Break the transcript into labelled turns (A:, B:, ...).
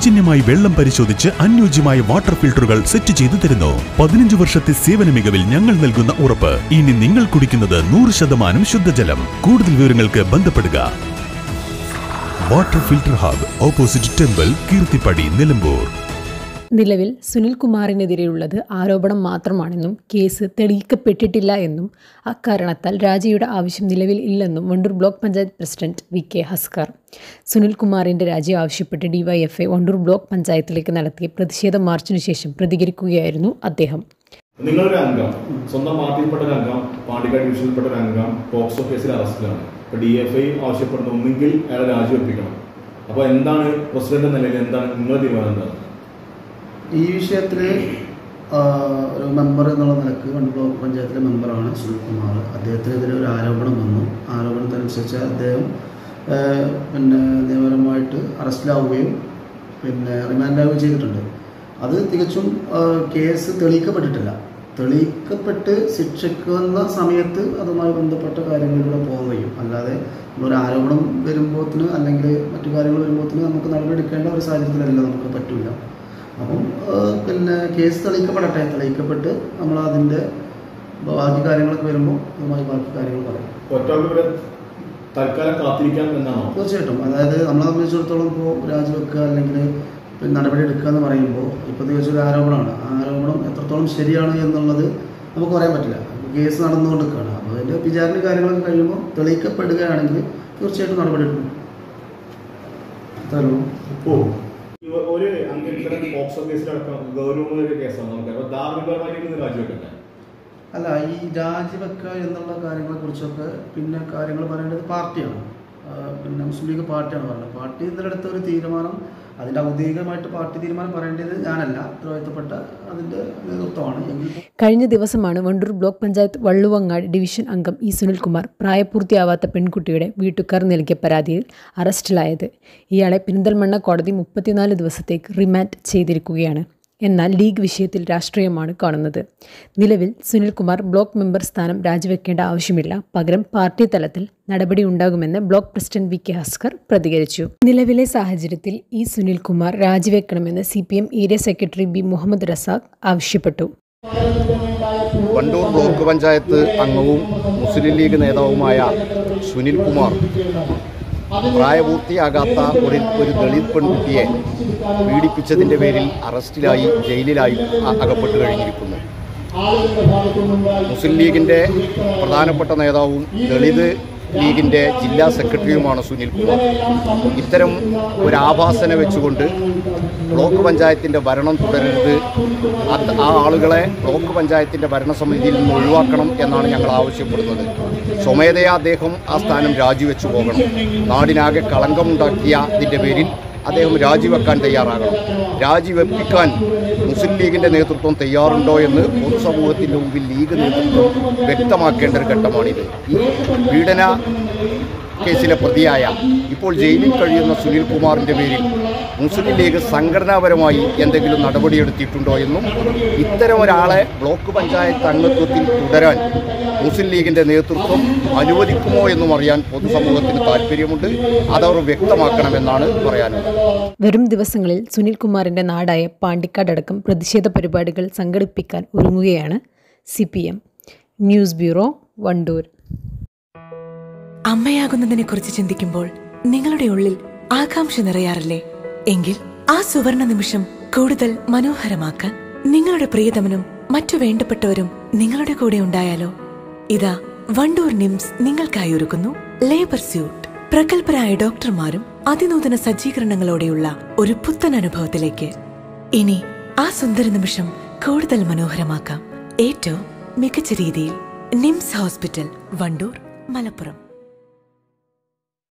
A: സൗജന്യമായി വെള്ളം പരിശോധിച്ച് അനുയോജ്യമായ വാട്ടർ ഫിൽട്ടറുകൾ സെറ്റ് ചെയ്തു തരുന്നു പതിനഞ്ച് വർഷത്തെ സേവന മികവിൽ ഞങ്ങൾ നൽകുന്ന ഉറപ്പ് ഇനി നിങ്ങൾ കുടിക്കുന്നത് നൂറ് ശതമാനം ശുദ്ധജലം കൂടുതൽ വിവരങ്ങൾക്ക് ബന്ധപ്പെടുക water filter hub opposite temple Keerthippadi Nilambur
B: നിലവിൽ സുനിൽകുമാറിനെതിരെയുള്ളത് ആരോപണം മാത്രമാണെന്നും കേസ് തെളിയിക്കപ്പെട്ടിട്ടില്ല എന്നും അക്കാരണത്താൽ രാജിയുടെ ആവശ്യം നിലവിൽ ഇല്ലെന്നും Vandoor block panchayat president V K Haskar സുനിൽകുമാറിന്റെ രാജി ആവശ്യപ്പെട്ട് ഡിവൈഎഫ്ഐ വണ്ടൂർ ബ്ലോക്ക് പഞ്ചായത്തിലേക്ക് നടത്തിയ പ്രതിഷേധ മാർച്ചിനു ശേഷം പ്രതികരിക്കുകയായിരുന്നു അദ്ദേഹം
C: നിങ്ങളൊരു അംഗം സ്വന്തം പാർട്ടിയിൽപ്പെട്ട ഒരു അംഗം പാണ്ടിക്കാട് ഡിവിഷനിൽപ്പെട്ട ഒരു അംഗം പോക്സോ കേസിൽ അറസ്റ്റിലാണ് ഇപ്പൊ ഡി എഫ് ഐ ആവശ്യപ്പെടുന്ന ഒന്നെങ്കിൽ അയാൾ രാജിവെപ്പിക്കണം അപ്പൊ എന്താണ് പ്രസിഡന്റ് എന്ന നിലയിൽ എന്താണ് നിങ്ങളുടെ തീരുമാനം എന്താണ്
D: ഈ വിഷയത്തിൽ ഒരു മെമ്പർ എന്നുള്ള നിലക്ക് വണ്ടി ബ്ലോക്ക് പഞ്ചായത്തിലെ മെമ്പറാണ് സുനിൽകുമാർ അദ്ദേഹത്തിനെതിരെ ഒരു ആരോപണം വന്നു ആരോപണത്തിനനുസരിച്ച് അദ്ദേഹം ആ, പിന്നെ നിയമപരമായിട്ട് അറസ്റ്റിലാവുകയും പിന്നെ റിമാൻഡാവുകയും ചെയ്തിട്ടുണ്ട് അത് തികച്ചും ആ, കേസ് തെളിയിക്കപ്പെട്ടിട്ടില്ല തെളിയിക്കപ്പെട്ട് ശിക്ഷിക്കുന്ന സമയത്ത് അതുമായി ബന്ധപ്പെട്ട കാര്യങ്ങളിലൂടെ പോകാൻ കഴിയും അല്ലാതെ ഒരു ആരോപണം വരുമ്പോത്തിന് അല്ലെങ്കിൽ മറ്റു കാര്യങ്ങൾ വരുമ്പോത്തിന് നമുക്ക് നടപടിയെടുക്കേണ്ട ഒരു സാഹചര്യത്തിലല്ല നമുക്ക് പറ്റില്ല അപ്പം ആ, പിന്നെ കേസ് തെളിയിക്കപ്പെടട്ടെ തെളിയിക്കപ്പെട്ട് നമ്മൾ അതിൻ്റെ ബാക്കി കാര്യങ്ങളൊക്കെ വരുമ്പോൾ അതുമായി ബാക്കി കാര്യങ്ങൾ പറയും
C: ഒറ്റക്ക് ഇവരെ തൽക്കാലം കാത്തിരിക്കാം എന്നാണോ
D: തീർച്ചയായിട്ടും അതായത് നമ്മളെ സംബന്ധിച്ചിടത്തോളം ഇപ്പോൾ രാജിവെക്കുക അല്ലെങ്കിൽ പിന്നെ നടപടി എടുക്കുക എന്ന് പറയുമ്പോൾ ഇപ്പോൾ തീർച്ചയായും ഒരു ആരോപണമാണ് ആ ആരോപണം എത്രത്തോളം ശരിയാണ് എന്നുള്ളത് നമുക്ക് പറയാൻ പറ്റില്ല കേസ് നടന്നുകൊണ്ടിരിക്കുകയാണ് അപ്പോൾ അതിൻ്റെ വിചാരണ കാര്യങ്ങളൊക്കെ കഴിയുമ്പോൾ തെളിയിക്കപ്പെടുകയാണെങ്കിൽ തീർച്ചയായിട്ടും നടപടി എടുക്കും അത്രേ ഉള്ളൂ
C: ഓ ഇവ- ഒരു അംഗം ഇത്തരം പോക്സോ കേസിലടക്കം ഗൗരവമേറിയ കേസാണ് നമുക്ക് അപ്പൊ ധാർമ്മികമായിട്ട് ഇന്ന് രാജിവെക്കണ്ടേ
D: അല്ല ഈ രാജിവെക്കുക എന്നുള്ള കാര്യങ്ങളെ കുറിച്ചൊക്കെ പിന്നെ കാര്യങ്ങൾ പറയേണ്ടത് പാർട്ടിയാണ് ആ, പിന്നെ മുസ്ലിം ലീഗ് പാർട്ടിയാണ് പറയുന്നത് പാർട്ടി ഇതിലെടുത്ത ഒരു തീരുമാനം അതിൻ്റെ ഔദ്യോഗികമായിട്ട് പാർട്ടി തീരുമാനം പറയേണ്ടത് ഞാനല്ല ഉത്തരവാദിത്തപ്പെട്ട അതിൻ്റെ നേതൃത്വമാണ് എങ്കിൽ
B: കഴിഞ്ഞ ദിവസമാണ് വണ്ടൂർ ബ്ലോക്ക് പഞ്ചായത്ത് വള്ളുവങ്ങാട് ഡിവിഷൻ അംഗം ഇ സുനിൽകുമാർ പ്രായപൂർത്തിയാവാത്ത പെൺകുട്ടിയുടെ വീട്ടുകാർ നൽകിയ പരാതിയിൽ അറസ്റ്റിലായത് ഇയാളെ പെരിന്തൽമണ്ണ കോടതി മുപ്പത്തിനാല് ദിവസത്തേക്ക് റിമാൻഡ് ചെയ്തിരിക്കുകയാണ് എന്നാൽ ലീഗ് വിഷയത്തിൽ രാഷ്ട്രീയമാണ് കാണുന്നത് നിലവിൽ സുനിൽകുമാർ ബ്ലോക്ക് മെമ്പർ സ്ഥാനം രാജിവെക്കേണ്ട ആവശ്യമില്ല പകരം പാർട്ടി തലത്തിൽ നടപടി ഉണ്ടാകുമെന്ന് block president V K Haskar പ്രതികരിച്ചു നിലവിലെ സാഹചര്യത്തിൽ ഇ സുനിൽകുമാർ രാജിവെക്കണമെന്ന് C P M area secretary B Muhammad Razak ആവശ്യപ്പെട്ടു
E: വണ്ടൂർ ബ്ലോക്ക് പഞ്ചായത്ത് അംഗവും മുസ്ലിം ലീഗ് നേതാവുമായ സുനിൽ കുമാർ പ്രായപൂർത്തിയാകാത്ത ഒരു ഒരു ദളിത് പെൺകുട്ടിയെ പീഡിപ്പിച്ചതിൻ്റെ പേരിൽ അറസ്റ്റിലായി ജയിലിലായി അ- അകപ്പെട്ട് കഴിഞ്ഞിരിക്കുന്നു മുസ്ലിം ലീഗിൻ്റെ പ്രധാനപ്പെട്ട നേതാവും ദളിത് ലീഗിൻ്റെ ജില്ലാ സെക്രട്ടറിയുമാണ് സുനിൽ കുമാർ ഇത്തരം ഒരു ആഭാസന വെച്ചുകൊണ്ട് ബ്ലോക്ക് പഞ്ചായത്തിൻ്റെ ഭരണം തുടരരുത് അത് ആ ആളുകളെ ബ്ലോക്ക് പഞ്ചായത്തിൻ്റെ ഭരണസമിതിയിൽ നിന്ന് ഒഴിവാക്കണം എന്നാണ് ഞങ്ങൾ ആവശ്യപ്പെടുന്നത് സ്വമേധയാ അദ്ദേഹം ആ സ്ഥാനം രാജിവെച്ചു പോകണം നാടിനാകെ കളങ്കമുണ്ടാക്കിയതിൻ്റെ പേരിൽ അദ്ദേഹം രാജിവെക്കാൻ തയ്യാറാകണം രാജിവെപ്പിക്കാൻ മുസ്ലിം ലീഗിൻ്റെ നേതൃത്വം തയ്യാറുണ്ടോ എന്ന് പൊതുസമൂഹത്തിൻ്റെ മുമ്പിൽ ലീഗ് നേതൃത്വം വ്യക്തമാക്കേണ്ട ഒരു ഘട്ടമാണിത് ഈ പീഡന കേസിലെ പ്രതിയായ ഇപ്പോൾ ജയിലിൽ കഴിയുന്ന സുനിൽ കുമാറിൻ്റെ പേരിൽ മുസ്ലിം ലീഗ് സംഘടനാപരമായി എന്തെങ്കിലും നടപടിയെടുത്തിട്ടുണ്ടോ എന്നും ഇത്തരം ഒരാളെ ബ്ലോക്ക് പഞ്ചായത്ത് അംഗത്വത്തിൽ തുടരാൻ മുസ്ലിം ലീഗിൻ്റെ നേതൃത്വം അനുവദിക്കുമോ എന്നും അറിയാൻ പൊതുസമൂഹത്തിന് താല്പര്യമുണ്ട് അതവർ വ്യക്തമാക്കണമെന്നാണ് പറയാനുള്ളത്
B: വരും ദിവസങ്ങളിൽ സുനിൽകുമാറിന്റെ നാടായ പാണ്ടിക്കാടടക്കം പ്രതിഷേധ പരിപാടികൾ സംഘടിപ്പിക്കാൻ ഒരുങ്ങുകയാണ് C P M news bureau Vandoor
F: അമ്മയാകുന്നതിനെ കുറിച്ച് ചിന്തിക്കുമ്പോൾ നിങ്ങളുടെ ഉള്ളിൽ ആകാംക്ഷ നിറയാറില്ലേ എങ്കിൽ ആ സുവർണ നിമിഷം കൂടുതൽ മനോഹരമാക്കാൻ നിങ്ങളുടെ പ്രിയതമനും മറ്റു വേണ്ടപ്പെട്ടവരും നിങ്ങളുടെ കൂടെ ഉണ്ടായാലോ ഇതാ വണ്ടൂർ നിംസ് നിങ്ങൾക്കായി ഒരുക്കുന്നു ലേബർ സ്യൂട്ട് പ്രഗത്ഭരായ ഡോക്ടർമാരും അതിനൂതന സജ്ജീകരണങ്ങളോടെയുള്ള ഒരു പുത്തൻ അനുഭവത്തിലേക്ക് ഇനി ആ സുന്ദര നിമിഷം കൂടുതൽ മനോഹരമാക്കാം ഏറ്റവും മികച്ച രീതിയിൽ നിംസ് ഹോസ്പിറ്റൽ വണ്ടൂർ മലപ്പുറം